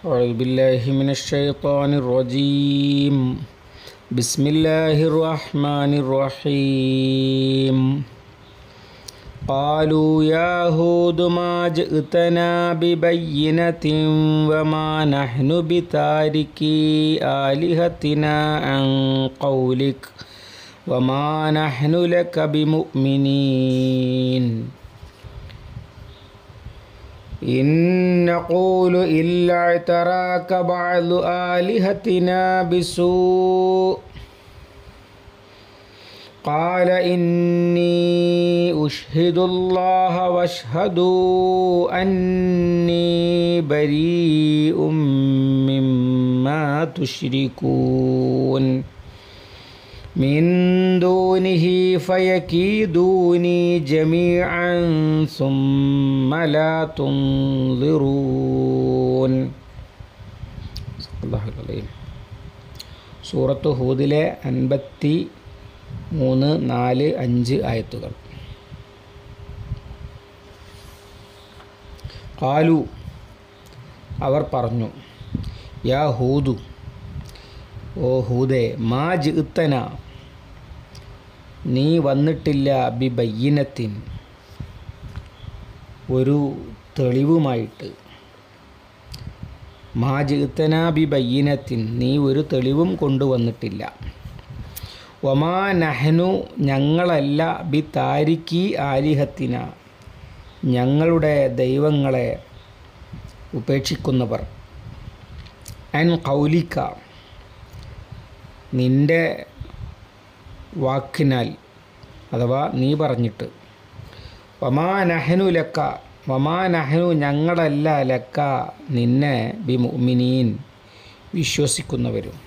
أعوذ بالله من الشيطان الرجيم بسم الله الرحمن الرحيم قالوا يا هود ما جئتنا ببينة وما نحن بتاركي آلهتنا عن قولك وما نحن لك بمؤمنين إن نقول إلا اعتراك بعض آلهتنا بسوء قال إني أشهد الله واشهدوا أني بريء مما تشركون من دونه فيكيدوني جميعا ثم لا تنظرون الله العظيم സൂറത്ത് ഹൂദിലെ അൻപത്തി മൂന്ന് നാല് അഞ്ച് ആയത്തുകൾ കാലു അവർ പറഞ്ഞു യാ ഹൂദു ഓ ഹൂദേ മാ ജിത്തന നീ വന്നിട്ടില്ല ബി ബയ്യനത്തിൻ ഒരു തെളിവുമായിട്ട് മാ ജിത്തന ബി ബയ്യനത്തിൻ നീ ഒരു തെളിവും കൊണ്ടുവന്നിട്ടില്ല ഒമാ നഹനു ഞങ്ങളല്ല ബി താരിക്കി ആലിഹത്തിന ഞങ്ങളുടെ ദൈവങ്ങളെ ഉപേക്ഷിക്കുന്നവർ അൻ കൗലിക്ക നിൻ്റെ വാക്കിനാൽ അഥവാ നീ പറഞ്ഞിട്ട് വമാ നഹനു ലക്ക വമാ നഹനു ഞങ്ങളല്ല ലക്ക നിന്നെ ബി മുഅ്മിനീൻ വിശ്വസിക്കുന്നവരും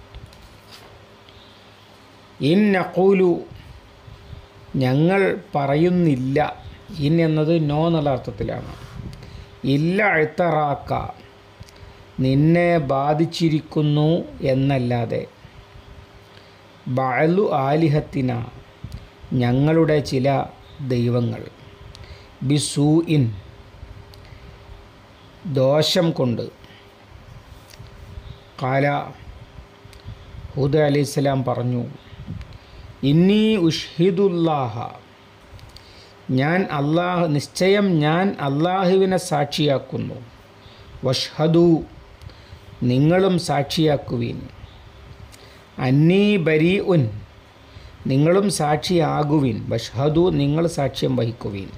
ഇൻ നഖൂലു ഞങ്ങൾ പറയുന്നില്ല ഇൻ എന്നത് നോ എന്നുള്ള അർത്ഥത്തിലാണ് ഇല്ല അഴുത്തറാക്ക നിന്നെ ബാധിച്ചിരിക്കുന്നു എന്നല്ലാതെ ബഅലു ആലിഹത്തിന ഞങ്ങളുടെ ചില ദൈവങ്ങൾ ബിസൂ ഇൻ ദോഷം കൊണ്ട് കാല ഹൂദ് അലൈഹിസ്സലാം പറഞ്ഞു ഇന്നി ഉഷ്ഹിദുല്ലാഹ ഞാൻ അള്ളാഹ് നിശ്ചയം ഞാൻ അള്ളാഹുവിനെ സാക്ഷിയാക്കുന്നു വഷ്ഹദു നിങ്ങളും സാക്ഷിയാക്കുവീൻ അന്നീ ബരി ഉൻ നിങ്ങളും സാക്ഷിയാകുവിൻ ബഷ്ഹദു നിങ്ങൾ സാക്ഷ്യം വഹിക്കുവിൻ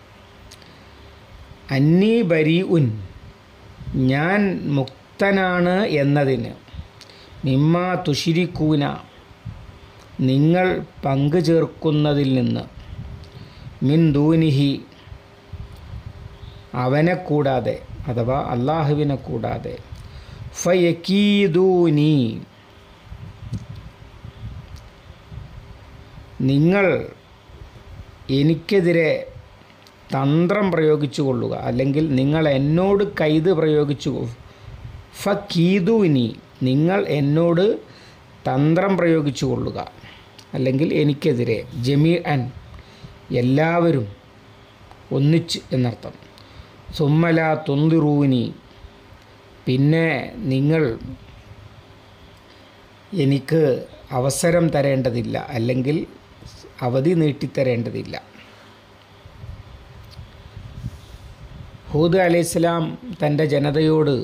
അന്നീ ബരി ഉൻ ഞാൻ മുക്തനാണ് എന്നതിന് മിമ്മ തുഷിരിക്കൂന നിങ്ങൾ പങ്കു ചേർക്കുന്നതിൽ നിന്ന് മിൻ ദൂനിഹി അവനെ കൂടാതെ അഥവാ അള്ളാഹുവിനെ കൂടാതെ ഫയക്കീദൂനി നിങ്ങൾ എനിക്കെതിരെ തന്ത്രം പ്രയോഗിച്ചു കൊള്ളുക അല്ലെങ്കിൽ നിങ്ങൾ എന്നോട് കൈത് പ്രയോഗിച്ചു ഫീദുവിനി നിങ്ങൾ എന്നോട് തന്ത്രം പ്രയോഗിച്ചു കൊള്ളുക അല്ലെങ്കിൽ എനിക്കെതിരെ ജമീ അൻ എല്ലാവരും ഒന്നിച്ച് എന്നർത്ഥം സുമ്മല തൊന്തിറൂവിനി പിന്നെ നിങ്ങൾ എനിക്ക് അവസരം തരേണ്ടതില്ല അല്ലെങ്കിൽ അവധി നീട്ടിത്തരേണ്ടതില്ല ഹൂദ് അലൈഹിസ്ലാം തൻ്റെ ജനതയോട്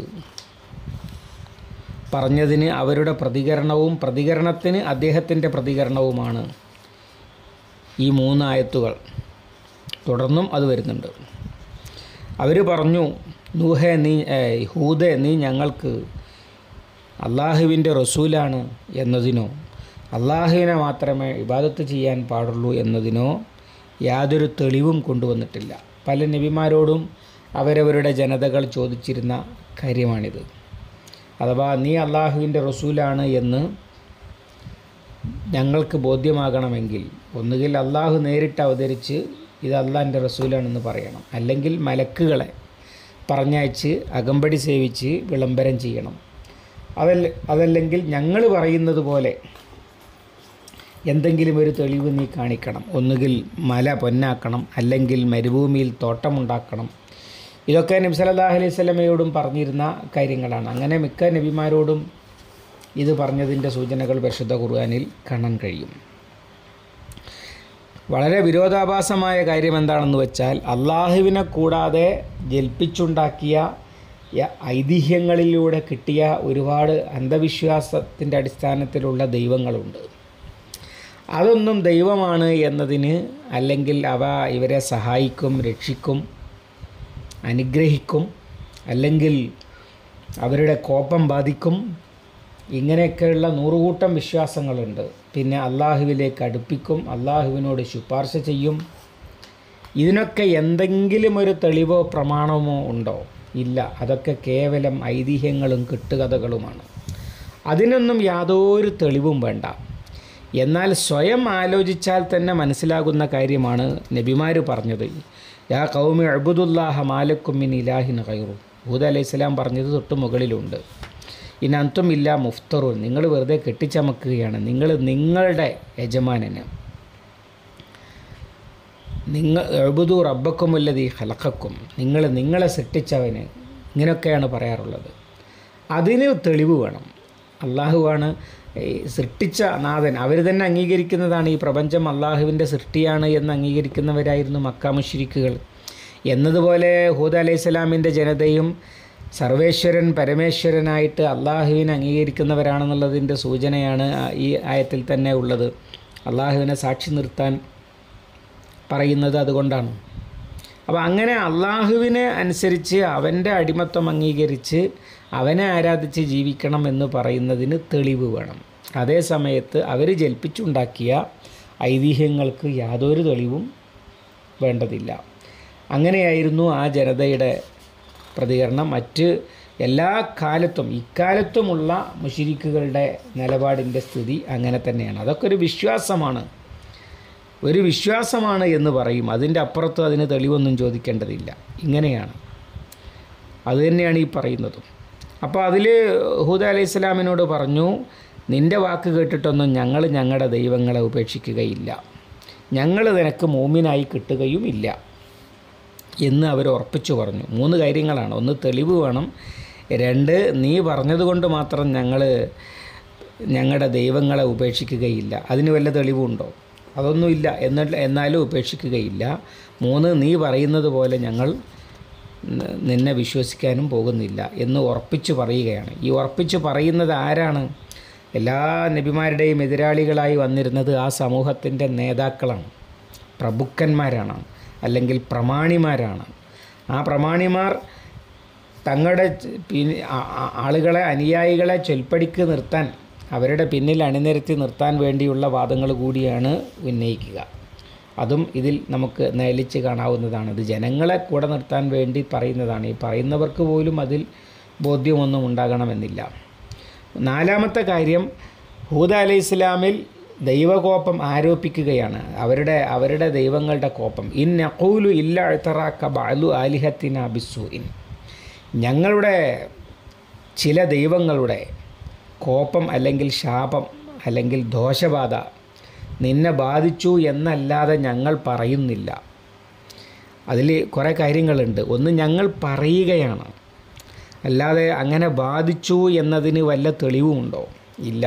പറഞ്ഞതിന് അവരുടെ പ്രതികരണവും പ്രതികരണത്തിന് അദ്ദേഹത്തിൻ്റെ പ്രതികരണവുമാണ് ഈ മൂന്നായത്തുകൾ തുടർന്നും അത് വരുന്നുണ്ട് അവർ പറഞ്ഞു നൂഹെ നീ ഹൂദെ നീ ഞങ്ങൾക്ക് അള്ളാഹുവിൻ്റെ റസൂലാണ് എന്നതിനോ അള്ളാഹുവിനെ മാത്രമേ ഇബാദത്ത് ചെയ്യാൻ പാടുള്ളൂ എന്നതിനോ യാതൊരു തെളിവും കൊണ്ടുവന്നിട്ടില്ല പല നബിമാരോടും അവരവരുടെ ജനതകൾ ചോദിച്ചിരുന്ന കാര്യമാണിത് അഥവാ നീ അള്ളാഹുവിൻ്റെ റസൂലാണ് എന്ന് ഞങ്ങൾക്ക് ബോധ്യമാകണമെങ്കിൽ ഒന്നുകിൽ അള്ളാഹു നേരിട്ട് അവതരിച്ച് ഇത് അള്ളാഹിൻ്റെ റസൂലാണെന്ന് പറയണം അല്ലെങ്കിൽ മലക്കുകളെ പറഞ്ഞയച്ച് അകമ്പടി സേവിച്ച് വിളംബരം ചെയ്യണം അതല്ല അതല്ലെങ്കിൽ ഞങ്ങൾ പറയുന്നത് പോലെ എന്തെങ്കിലും ഒരു തെളിവ് നീ കാണിക്കണം ഒന്നുകിൽ മല പൊന്നാക്കണം അല്ലെങ്കിൽ മരുഭൂമിയിൽ തോട്ടമുണ്ടാക്കണം ഇതൊക്കെ നബി സല്ലല്ലാഹു അലൈഹി സ്വലമയോടും പറഞ്ഞിരുന്ന കാര്യങ്ങളാണ് അങ്ങനെ മിക്ക നബിമാരോടും ഇത് പറഞ്ഞതിൻ്റെ സൂചനകൾ പരിശുദ്ധ ഖുർആനിൽ കാണാൻ കഴിയും വളരെ വിരോധാഭാസമായ കാര്യം എന്താണെന്ന് വെച്ചാൽ അള്ളാഹുവിനെ കൂടാതെ ജൽപ്പിച്ചുണ്ടാക്കിയ യ- ഐതിഹ്യങ്ങളിലൂടെ കിട്ടിയ ഒരുപാട് അന്ധവിശ്വാസത്തിൻ്റെ അടിസ്ഥാനത്തിലുള്ള ദൈവങ്ങളുണ്ട് അതൊന്നും ദൈവമാണ് എന്നതിന് അല്ലെങ്കിൽ അവ ഇവരെ സഹായിക്കും രക്ഷിക്കും അനുഗ്രഹിക്കും അല്ലെങ്കിൽ അവരുടെ കോപം ബാധിക്കും ഇങ്ങനെയൊക്കെയുള്ള നൂറുകൂട്ടം വിശ്വാസങ്ങളുണ്ട് പിന്നെ അള്ളാഹുവിലേക്ക് അടുപ്പിക്കും അള്ളാഹുവിനോട് ശുപാർശ ചെയ്യും ഇതിനൊക്കെ എന്തെങ്കിലും ഒരു തെളിവോ പ്രമാണമോ ഉണ്ടോ ഇല്ല അതൊക്കെ കേവലം ഐതിഹ്യങ്ങളും കെട്ടുകഥകളുമാണ് അതിനൊന്നും യാതൊരു തെളിവും വേണ്ട എന്നാൽ സ്വയം ആലോചിച്ചാൽ തന്നെ മനസ്സിലാകുന്ന കാര്യമാണ് നബിമാർ പറഞ്ഞത് യാ കൗമി അബുദുല്ലാഹ മാലക്കുമിൻ ഇലാഹിൻ ഖൈറു ഹൂദ അലൈഹി സ്വലാം പറഞ്ഞത് തൊട്ട് മുകളിലുണ്ട് ഇനി അന്തും ഇല്ല മുഫ്തറുൻ നിങ്ങൾ വെറുതെ കെട്ടിച്ചമക്കുകയാണ് നിങ്ങൾ നിങ്ങളുടെ യജമാനന് നിങ്ങൾ എഴുബുദു റബ്ബക്കുമുല്ലതി ഹലക്കക്കും നിങ്ങൾ നിങ്ങളെ സൃഷ്ടിച്ചവന് ഇങ്ങനെയൊക്കെയാണ് പറയാറുള്ളത് അതിന് തെളിവ് വേണം അള്ളാഹുവാണ് ഈ സൃഷ്ടിച്ച നാഥൻ അവർ തന്നെ അംഗീകരിക്കുന്നതാണ് ഈ പ്രപഞ്ചം അള്ളാഹുവിൻ്റെ സൃഷ്ടിയാണ് എന്ന് അംഗീകരിക്കുന്നവരായിരുന്നു മക്ക മുശ്രിക്കുകൾ എന്നതുപോലെ ഹൂദ അലൈഹി സ്വലാമിൻ്റെ ജനതയും സർവേശ്വരൻ പരമേശ്വരനായിട്ട് അള്ളാഹുവിനെ അംഗീകരിക്കുന്നവരാണെന്നുള്ളതിൻ്റെ സൂചനയാണ് ആ- ഈ ആയത്തിൽ തന്നെ ഉള്ളത് അള്ളാഹുവിനെ സാക്ഷി നിർത്താൻ പറയുന്നത് അതുകൊണ്ടാണ് അപ്പോൾ അങ്ങനെ അള്ളാഹുവിനെ അനുസരിച്ച് അവൻ്റെ അടിമത്വം അംഗീകരിച്ച് അവനെ ആരാധിച്ച് ജീവിക്കണം എന്ന് പറയുന്നതിന് തെളിവ് വേണം അതേ സമയത്ത് അവർ ജൽപ്പിച്ചുണ്ടാക്കിയ ഐതിഹ്യങ്ങൾക്ക് യാതൊരു തെളിവും വേണ്ടതില്ല അങ്ങനെയായിരുന്നു ആ ജനതയുടെ പ്രതികരണം മറ്റ് എല്ലാ കാലത്തും ഇക്കാലത്തുമുള്ള മുഷിരിക്കുകളുടെ നിലപാടിൻ്റെ സ്ഥിതി അങ്ങനെ തന്നെയാണ് അതൊക്കെ ഒരു വിശ്വാസമാണ് ഒരു വിശ്വാസമാണ് എന്ന് പറയും അതിൻ്റെ അപ്പുറത്ത് അതിന് തെളിവൊന്നും ചോദിക്കേണ്ടതില്ല ഇങ്ങനെയാണ് അതുതന്നെയാണ് ഈ പറയുന്നതും അപ്പോൾ അതിൽ ഹൂദ അലൈഹി സ്വലാമിനോട് പറഞ്ഞു നിൻ്റെ വാക്ക് കേട്ടിട്ടൊന്നും ഞങ്ങൾ ഞങ്ങളുടെ ദൈവങ്ങളെ ഉപേക്ഷിക്കുകയില്ല ഞങ്ങൾ നിനക്ക് മോമിനായി കിട്ടുകയും ഇല്ല എന്ന് അവർ ഉറപ്പിച്ചു പറഞ്ഞു മൂന്ന് കാര്യങ്ങളാണ് ഒന്ന് തെളിവ് വേണം രണ്ട് നീ പറഞ്ഞതുകൊണ്ട് മാത്രം ഞങ്ങൾ ഞങ്ങളുടെ ദൈവങ്ങളെ ഉപേക്ഷിക്കുകയില്ല അതിന് വല്ല തെളിവുണ്ടോ അതൊന്നുമില്ല എന്നിട്ട് എന്നാലും ഉപേക്ഷിക്കുകയില്ല മൂന്ന് നീ പറയുന്നത് പോലെ ഞങ്ങൾ ന- നിന്നെ വിശ്വസിക്കാനും പോകുന്നില്ല എന്ന് ഉറപ്പിച്ചു പറയുകയാണ് ഈ ഉറപ്പിച്ചു പറയുന്നത് ആരാണ് എല്ലാ നബിമാരുടെയും എതിരാളികളായി വന്നിരുന്നത് ആ സമൂഹത്തിൻ്റെ നേതാക്കളാണ് പ്രഭുക്കന്മാരാണ് അല്ലെങ്കിൽ പ്രമാണിമാരാണ് ആ പ്രമാണിമാർ തങ്ങളുടെ ച- പിന്നി ആ- ആ- ആളുകളെ അനുയായികളെ ചൊൽപ്പടിക്ക് നിർത്താൻ അവരുടെ പിന്നിൽ അണിനിരത്തി നിർത്താൻ വേണ്ടിയുള്ള വാദങ്ങൾ കൂടിയാണ് ഉന്നയിക്കുക അതും ഇതിൽ നമുക്ക് നയലിച്ച് കാണാവുന്നതാണ് ഇത് ജനങ്ങളെ കൂടെ നിർത്താൻ വേണ്ടി പറയുന്നതാണ് ഈ പറയുന്നവർക്ക് പോലും അതിൽ ബോധ്യമൊന്നും ഉണ്ടാകണമെന്നില്ല നാലാമത്തെ കാര്യം ഹൂദ അലൈഹി ഇസ്ലാമിൽ ദൈവകോപം ആരോപിക്കുകയാണ് അവരുടെ അവരുടെ ദൈവങ്ങളുടെ കോപം ഇൻ നഖൂലു ഇല്ല അഴ്ത്തറാക്ക ബാലു ആലിഹത്തിന ബിസുഇൻ ഞങ്ങളുടെ ചില ദൈവങ്ങളുടെ കോപം അല്ലെങ്കിൽ ശാപം അല്ലെങ്കിൽ ദോഷബാധ നിന്നെ ബാധിച്ചു എന്നല്ലാതെ ഞങ്ങൾ പറയുന്നില്ല അതിൽ കുറേ കാര്യങ്ങളുണ്ട് ഒന്ന് ഞങ്ങൾ പറയുകയാണ് അല്ലാതെ അങ്ങനെ ബാധിച്ചു എന്നതിന് വല്ല തെളിവുമുണ്ടോ ഇല്ല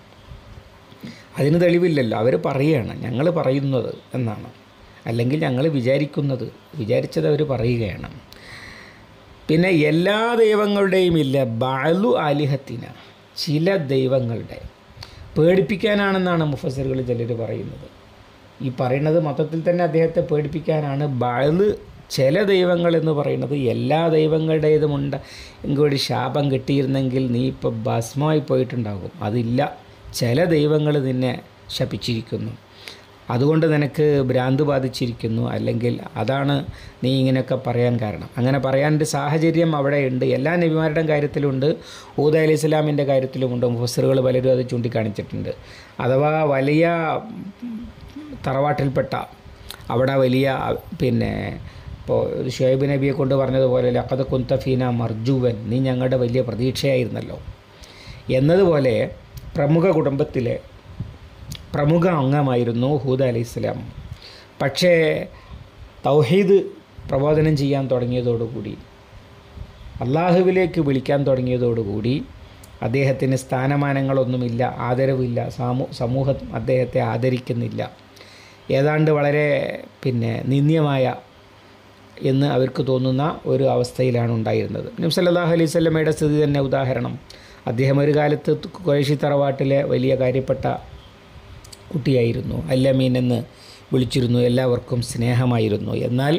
അതിന് തെളിവില്ലല്ലോ അവർ പറയുകയാണ് ഞങ്ങൾ പറയുന്നത് എന്നാണ് അല്ലെങ്കിൽ ഞങ്ങൾ വിചാരിക്കുന്നത് വിചാരിച്ചത് അവർ പറയുകയാണ് പിന്നെ എല്ലാ ദൈവങ്ങളുടെയും ഇല്ല ബാലു ആലിഹത്തിന ചില ദൈവങ്ങളുടെ പേടിപ്പിക്കാനാണെന്നാണ് മുഫസറുകൾ ചിലർ പറയുന്നത് ഈ പറയുന്നത് മൊത്തത്തിൽ തന്നെ അദ്ദേഹത്തെ പേടിപ്പിക്കാനാണ് ബാല് ചില ദൈവങ്ങൾ എന്ന് പറയുന്നത് എല്ലാ ദൈവങ്ങളുടേതുമുണ്ട് എങ്കിൽ ഒരു ശാപം കിട്ടിയിരുന്നെങ്കിൽ നീ ഇപ്പോൾ ഭസ്മമായി പോയിട്ടുണ്ടാകും അതില്ല ചില ദൈവങ്ങൾ നിന്നെ ശപിച്ചിരിക്കുന്നു അതുകൊണ്ട് നിനക്ക് ഭ്രാന്ത് ബാധിച്ചിരിക്കുന്നു അല്ലെങ്കിൽ അതാണ് നീ ഇങ്ങനെയൊക്കെ പറയാൻ കാരണം അങ്ങനെ പറയാൻ്റെ സാഹചര്യം അവിടെ ഉണ്ട് എല്ലാ നബിമാരുടെയും കാര്യത്തിലുണ്ട് ഊദ അലി ഇസ്ലാമിൻ്റെ കാര്യത്തിലുമുണ്ട് മുഫസറുകൾ പലരും അത് ചൂണ്ടിക്കാണിച്ചിട്ടുണ്ട് അഥവാ വലിയ തറവാട്ടിൽപ്പെട്ട അവിടെ വലിയ പിന്നെ ഇപ്പോൾ ഷുഹൈബ് നബിയെ കൊണ്ട് പറഞ്ഞതുപോലെ ലഖദ് കുന്തഫീന മർജുവൻ നീ ഞങ്ങളുടെ വലിയ പ്രതീക്ഷയായിരുന്നല്ലോ എന്നതുപോലെ പ്രമുഖ കുടുംബത്തിലെ പ്രമുഖ അംഗമായിരുന്നു ഹൂദ അലൈഹി സ്വലാം പക്ഷേ തൗഹീദ് പ്രബോധനം ചെയ്യാൻ തുടങ്ങിയതോടുകൂടി അള്ളാഹുവിലേക്ക് വിളിക്കാൻ തുടങ്ങിയതോടുകൂടി അദ്ദേഹത്തിന് സ്ഥാനമാനങ്ങളൊന്നുമില്ല ആദരവില്ല സാമൂ സമൂഹം അദ്ദേഹത്തെ ആദരിക്കുന്നില്ല ഏതാണ്ട് വളരെ പിന്നെ നിന്ദ്യമായ എന്ന് അവർക്ക് തോന്നുന്ന ഒരു അവസ്ഥയിലാണ് ഉണ്ടായിരുന്നത് നബി സല്ലല്ലാഹു അലൈഹി സ്വലമയുടെ സ്ഥിതി തന്നെ ഉദാഹരണം അദ്ദേഹം ഒരു കാലത്ത് കുറേശി തറവാട്ടിലെ വലിയ കാര്യപ്പെട്ട കുട്ടിയായിരുന്നു അല്ലമീൻ എന്ന് വിളിച്ചിരുന്നു എല്ലാവർക്കും സ്നേഹമായിരുന്നു എന്നാൽ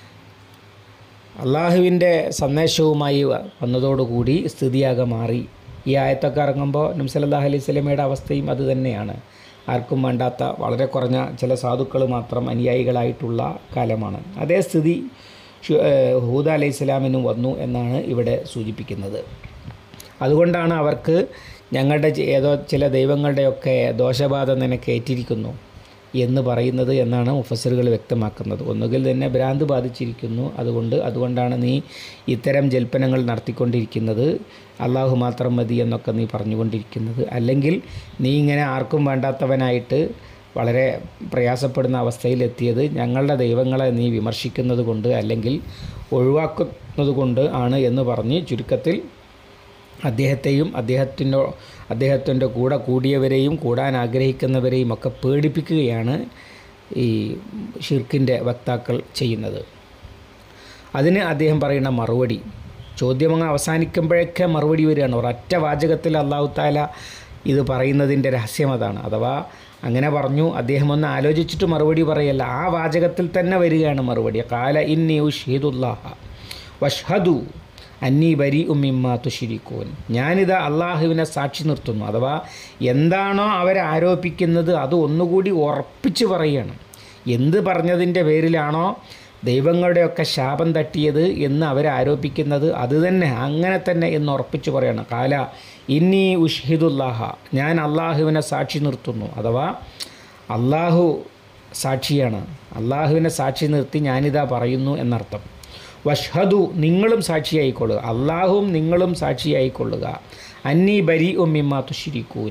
അള്ളാഹുവിൻ്റെ സന്ദേശവുമായി വന്നതോടുകൂടി സ്ഥിതിയാകെ മാറി ഈ ആയത്തൊക്കെ ഇറങ്ങുമ്പോൾ നംസലല്ലാഹു അലൈഹി സ്വലമയുടെ അവസ്ഥയും അത് തന്നെയാണ് ആർക്കും വേണ്ടാത്ത വളരെ കുറഞ്ഞ ചില സാധുക്കൾ മാത്രം അനുയായികളായിട്ടുള്ള കാലമാണ് അതേ സ്ഥിതി ഷു- ഏഹ് ഹൂദ അലൈഹി സ്വലാമിനും വന്നു എന്നാണ് ഇവിടെ സൂചിപ്പിക്കുന്നത് അതുകൊണ്ടാണ് അവർക്ക് ഞങ്ങളുടെ ചെ- ഏതോ ചില ദൈവങ്ങളുടെയൊക്കെ ദോഷബാധ നിനക്ക് ഏറ്റിരിക്കുന്നു എന്ന് പറയുന്നത് എന്നാണ് മുഫസറുകൾ വ്യക്തമാക്കുന്നത് ഒന്നുകിൽ തന്നെ ഭ്രാന്ത് ബാധിച്ചിരിക്കുന്നു അതുകൊണ്ട് അതുകൊണ്ടാണ് നീ ഇത്തരം ജൽപ്പനങ്ങൾ നടത്തിക്കൊണ്ടിരിക്കുന്നത് അള്ളാഹു മാത്രം മതി എന്നൊക്കെ നീ പറഞ്ഞുകൊണ്ടിരിക്കുന്നത് അല്ലെങ്കിൽ നീ ഇങ്ങനെ ആർക്കും വേണ്ടാത്തവനായിട്ട് വളരെ പ്രയാസപ്പെടുന്ന അവസ്ഥയിലെത്തിയത് ഞങ്ങളുടെ ദൈവങ്ങളെ നീ വിമർശിക്കുന്നത് കൊണ്ട് അല്ലെങ്കിൽ ഒഴിവാക്കുന്നത് കൊണ്ട് ആണ് എന്ന് പറഞ്ഞ് ചുരുക്കത്തിൽ അദ്ദേഹത്തെയും അദ്ദേഹത്തിൻ്റെ അദ്ദേഹത്തിൻ്റെ കൂടെ കൂടിയവരെയും കൂടാൻ ആഗ്രഹിക്കുന്നവരെയും ഒക്കെ പേടിപ്പിക്കുകയാണ് ഈ ഷിർക്കിൻ്റെ വക്താക്കൾ ചെയ്യുന്നത് അതിന് അദ്ദേഹം പറയുന്ന മറുപടി ചോദ്യം അങ്ങ് അവസാനിക്കുമ്പോഴൊക്കെ മറുപടി വരികയാണ് ഒരൊറ്റ വാചകത്തിൽ അള്ളാഹു താല ഇത് പറയുന്നതിൻ്റെ രഹസ്യം അതാണ് അഥവാ അങ്ങനെ പറഞ്ഞു അദ്ദേഹം ഒന്ന് ആലോചിച്ചിട്ട് മറുപടി പറയല്ല ആ വാചകത്തിൽ തന്നെ വരികയാണ് മറുപടി കാല ഇന്നി ഉഷീദുല്ലാഹ വഷ്ഹദു അന്നി ബരി ഉമ്മിമ്മ തുഷിരിക്കൂൻ ഞാനിത് അള്ളാഹുവിനെ സാക്ഷി നിർത്തുന്നു അഥവാ എന്താണോ അവരെ ആരോപിക്കുന്നത് അത് ഒന്നുകൂടി ഉറപ്പിച്ച് പറയുകയാണ് എന്ത് പറഞ്ഞതിൻ്റെ പേരിലാണോ ദൈവങ്ങളുടെയൊക്കെ ശാപം തട്ടിയത് എന്ന് അവരാരോപിക്കുന്നത് അത് തന്നെ അങ്ങനെ തന്നെ എന്ന് ഉറപ്പിച്ച് പറയണം കാല ഇന്നി ഉഷ്ഹിദുല്ലാഹ ഞാൻ അള്ളാഹുവിനെ സാക്ഷി നിർത്തുന്നു അഥവാ അള്ളാഹു സാക്ഷിയാണ് അള്ളാഹുവിനെ സാക്ഷി നിർത്തി ഞാനിതാ പറയുന്നു എന്നർത്ഥം വഷ്ഹദു നിങ്ങളും സാക്ഷിയായിക്കൊള്ളുക അള്ളാഹുവും നിങ്ങളും സാക്ഷിയായിക്കൊള്ളുക അന്നി ബരി ഉമ്മിമ്മ തുഷിരിക്കൂൻ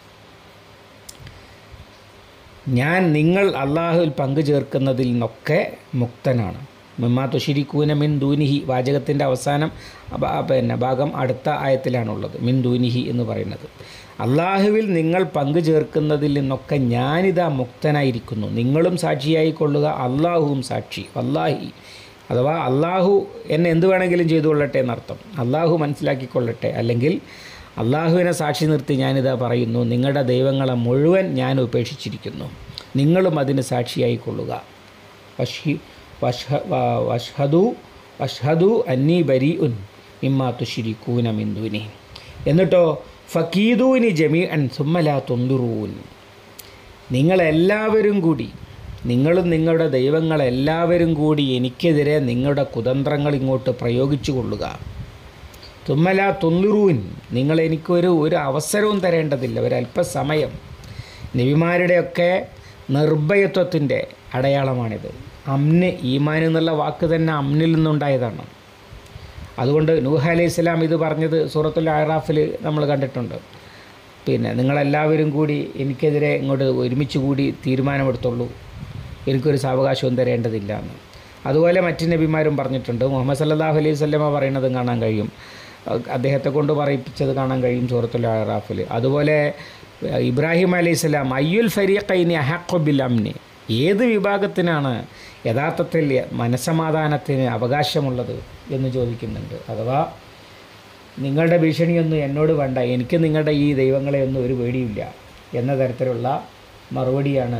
ഞാൻ നിങ്ങൾ അള്ളാഹുവിൽ പങ്കു ചേർക്കുന്നതിൽ നിന്നൊക്കെ മുക്തനാണ് മിമ്മ തുഷിരിക്കൂന മിൻ ദൂനിഹി വാചകത്തിൻ്റെ അവസാനം ബ- പിന്നെ ഭാഗം അടുത്ത ആയത്തിലാണുള്ളത് മിൻ ദൂനിഹി എന്ന് പറയുന്നത് അള്ളാഹുവിൽ നിങ്ങൾ പങ്കു ചേർക്കുന്നതിൽ നിന്നൊക്കെ ഞാനിതാ മുക്തനായിരിക്കുന്നു നിങ്ങളും സാക്ഷിയായിക്കൊള്ളുക അള്ളാഹുവും സാക്ഷി അള്ളാഹി അഥവാ അള്ളാഹു എന്നെ എന്ത് വേണമെങ്കിലും ചെയ്തു കൊള്ളട്ടെ എന്നർത്ഥം അള്ളാഹു മനസ്സിലാക്കിക്കൊള്ളട്ടെ അല്ലെങ്കിൽ അള്ളാഹുവിനെ സാക്ഷി നിർത്തി ഞാനിതാ പറയുന്നു നിങ്ങളുടെ ദൈവങ്ങളെ മുഴുവൻ ഞാൻ ഉപേക്ഷിച്ചിരിക്കുന്നു നിങ്ങളും അതിന് സാക്ഷിയായിക്കൊള്ളുക വഷി വഷ്ഹ വ- വഷ്ഹദു വഷ്ഹദു അന്നി ബരി ഉൻ ഇമ്മാ തുഷിരിക്കൂന മിന്ദുനി എന്നിട്ടോ ഫക്കീദൂനി ജമീ അൻ സുമ്മലാ തൊന്തുറൂൻ നിങ്ങളെല്ലാവരും കൂടി നിങ്ങളും നിങ്ങളുടെ ദൈവങ്ങളെല്ലാവരും കൂടി എനിക്കെതിരെ നിങ്ങളുടെ കുതന്ത്രങ്ങൾ ഇങ്ങോട്ട് പ്രയോഗിച്ചു കൊള്ളുക തുമ്മല തൊന്നുറൂൻ നിങ്ങൾ എനിക്കൊരു ഒരു അവസരവും തരേണ്ടതില്ല ഒരല്പസമയം നബിമാരുടെയൊക്കെ നിർഭയത്വത്തിൻ്റെ അടയാളമാണിത് അമ്ന് ഈമാൻ എന്നുള്ള വാക്ക് തന്നെ അമ്നിൽ നിന്നുണ്ടായതാണ് അതുകൊണ്ട് നൂഹ് അലൈഹി സ്വലാം ഇത് പറഞ്ഞത് സൂറത്തുൽ അറാഫിൽ നമ്മൾ കണ്ടിട്ടുണ്ട് പിന്നെ നിങ്ങളെല്ലാവരും കൂടി എനിക്കെതിരെ ഇങ്ങോട്ട് ഒരുമിച്ച് കൂടി തീരുമാനമെടുത്തുള്ളൂ എനിക്കൊരു സാവകാശവും തരേണ്ടതില്ല എന്ന് അതുപോലെ മറ്റ് നബിമാരും പറഞ്ഞിട്ടുണ്ട് മുഹമ്മദ് സല്ലല്ലാഹു അലൈഹി സ്വല്ലമ പറയുന്നതും കാണാൻ കഴിയും അഹ് അദ്ദേഹത്തെ കൊണ്ട് പറയിപ്പിച്ചത് കാണാൻ കഴിയും സൂറത്തുൽ അറാഫിൽ അതുപോലെ അഹ് ഇബ്രാഹിം അലൈഹി സ്വലാം അയ്യുൽ ഫരീഖൈനി അഹഖു ബിൽ അംനി ഏത് വിഭാഗത്തിനാണ് യഥാർത്ഥത്തിൽ മനസമാധാനത്തിന് അവകാശമുള്ളത് എന്ന് ചോദിക്കുന്നുണ്ട് അഥവാ നിങ്ങളുടെ ഭീഷണിയൊന്നും എന്നോട് വേണ്ട എനിക്ക് നിങ്ങളുടെ ഈ ദൈവങ്ങളെ ഒന്നും ഒരു പേടിയില്ല എന്ന തരത്തിലുള്ള മറുപടിയാണ്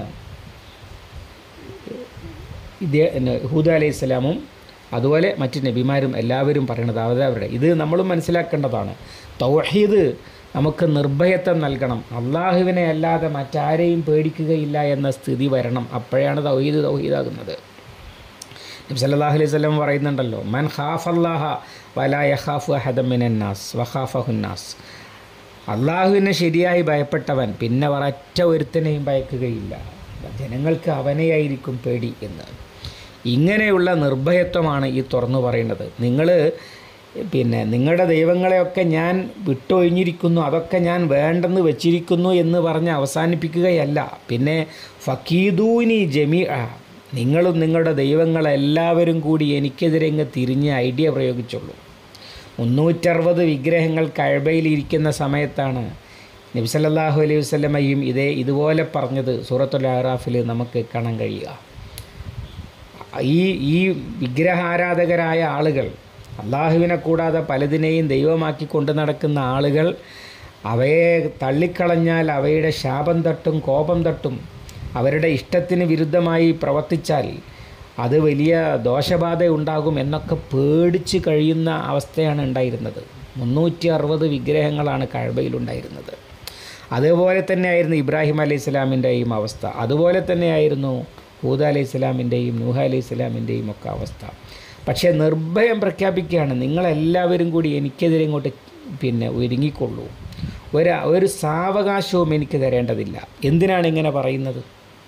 ഇതേ ഹൂദ അലൈഹി സ്വലാമും അതുപോലെ മറ്റ് നബിമാരും എല്ലാവരും പറയണത് അവരവരുടെ ഇത് നമ്മളും മനസ്സിലാക്കേണ്ടതാണ് തൗഹീദ് നമുക്ക് നിർഭയത്വം നൽകണം അള്ളാഹുവിനെ അല്ലാതെ മറ്റാരെയും പേടിക്കുകയില്ല എന്ന സ്ഥിതി വരണം അപ്പോഴാണ് തൗഹീദ് തൗഹീദാകുന്നത് നബി സല്ലല്ലാഹു അലൈഹി വസല്ലം പറയുന്നുണ്ടല്ലോ മൻ ഖാഫല്ലാഹ വലാ യഖാഫു അഹദം മിനന്നാസ് വഖാഫഹുന്നാസ് അള്ളാഹുവിനെ ശരിയായി ഭയപ്പെട്ടവൻ പിന്നെ ഒരൊറ്റ ഒരുത്തനെയും ഭയക്കുകയില്ല ജനങ്ങൾക്ക് അവനെയായിരിക്കും പേടി എന്ന് ഇങ്ങനെയുള്ള നിർഭയത്വമാണ് ഈ തുറന്നു പറയുന്നത് നിങ്ങൾ പിന്നെ നിങ്ങളുടെ ദൈവങ്ങളെയൊക്കെ ഞാൻ വിട്ടൊഴിഞ്ഞിരിക്കുന്നു അതൊക്കെ ഞാൻ വേണ്ടെന്ന് വെച്ചിരിക്കുന്നു എന്ന് പറഞ്ഞ് അവസാനിപ്പിക്കുകയല്ല പിന്നെ ഫക്കീദൂനി ജമീ നിങ്ങളും നിങ്ങളുടെ ദൈവങ്ങളെല്ലാവരും കൂടി എനിക്കെതിരെ ഇങ്ങ് തിരിഞ്ഞ് ഐഡിയ പ്രയോഗിച്ചുള്ളൂ മുന്നൂറ്ററുപത് വിഗ്രഹങ്ങൾ കഴബയിൽ ഇരിക്കുന്ന സമയത്താണ് നബി സല്ലല്ലാഹു അലൈഹി വസല്ലമയും ഇതേ ഇതുപോലെ പറഞ്ഞത് സൂറത്തുൽ ആറാഫിൽ നമുക്ക് കാണാൻ കഴിയുക ഈ ഈ വിഗ്രഹാരാധകരായ ആളുകൾ അള്ളാഹുവിനെ കൂടാതെ പലതിനെയും ദൈവമാക്കി കൊണ്ടു നടക്കുന്ന ആളുകൾ അവയെ തള്ളിക്കളഞ്ഞാൽ അവയുടെ ശാപം തട്ടും കോപം തട്ടും അവരുടെ ഇഷ്ടത്തിന് വിരുദ്ധമായി പ്രവർത്തിച്ചാൽ അത് വലിയ ദോഷബാധ ഉണ്ടാകും എന്നൊക്കെ പേടിച്ച് കഴിയുന്ന അവസ്ഥയാണ് ഉണ്ടായിരുന്നത് മുന്നൂറ്റി അറുപത് വിഗ്രഹങ്ങളാണ് കഴബയിലുണ്ടായിരുന്നത് അതുപോലെ തന്നെയായിരുന്നു ഇബ്രാഹിം അലൈഹി ഇസ്ലാമിൻ്റെയും അവസ്ഥ അതുപോലെ തന്നെയായിരുന്നു ഹൂദ അലൈഹി ഇസ്ലാമിൻ്റെയും നൂഹ അലൈഹി ഇസ്ലാമിൻ്റെയും ഒക്കെ അവസ്ഥ പക്ഷേ നിർഭയം പ്രഖ്യാപിക്കുകയാണ് നിങ്ങളെല്ലാവരും കൂടി എനിക്കെതിരെ ഇങ്ങോട്ട് പിന്നെ ഒരുങ്ങിക്കൊള്ളൂ ഒരു ഒരു സാവകാശവും എനിക്ക് തരേണ്ടതില്ല എന്തിനാണ് ഇങ്ങനെ പറയുന്നത്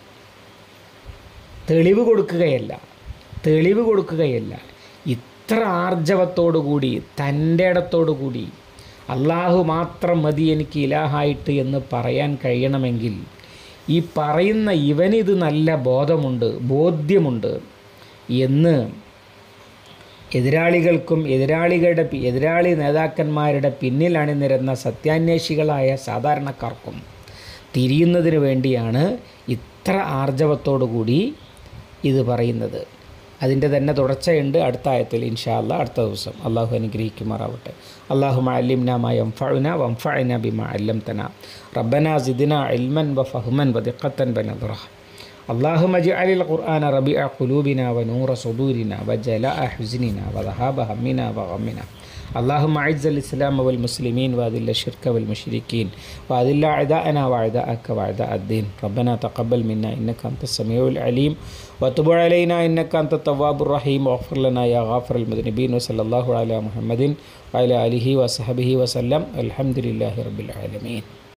തെളിവ് കൊടുക്കുകയല്ല തെളിവ് കൊടുക്കുകയല്ല ഇത്ര ആർജവത്തോടുകൂടി തൻ്റെ ഇടത്തോടുകൂടി അള്ളാഹു മാത്രം മതി എനിക്ക് ഇലാഹായിട്ട് എന്ന് പറയാൻ കഴിയണമെങ്കിൽ ഈ പറയുന്ന ഇവനിത് നല്ല ബോധമുണ്ട് ബോധ്യമുണ്ട് എന്ന് എതിരാളികൾക്കും എതിരാളികളുടെ പി- എതിരാളി നേതാക്കന്മാരുടെ പിന്നിൽ അണിനിരന്ന സത്യാന്വേഷികളായ സാധാരണക്കാർക്കും തിരിയുന്നതിന് വേണ്ടിയാണ് ഇത്ര ആർജവത്തോടുകൂടി ഇത് പറയുന്നത് അതിൻ്റെ തന്നെ തുടർച്ചയുണ്ട് അടുത്ത ആയത്തിൽ ഇൻഷാ അല്ലാ അടുത്ത ദിവസം അള്ളാഹു അനുഗ്രഹിക്കുമാറാവട്ടെ അള്ളാഹു അല്ലിംന മയം ഫഴുന വംഫഅന ബിമ അല്ലംതന റബ്ബന സിദിന ഇൽമൻ വ ഫഹ്മൻ വ ദിഖത്തൻ ബനദ്റ اللهم اجعل القرآن ربيع قلوبنا ونور صدورنا وجلاء حزننا وذهاب همنا وغمنا اللهم أعز الإسلام والمسلمين وأذل الشرك والمشركين وأذل أعداءنا وأعداءك وأعداء الدين ربنا تقبل منا إنك أنت السميع العليم وتب علينا إنك أنت التواب الرحيم واغفر لنا يا غافر المذنبين وصلى الله على محمد وعلى آله وصحبه وسلم الحمد لله رب العالمين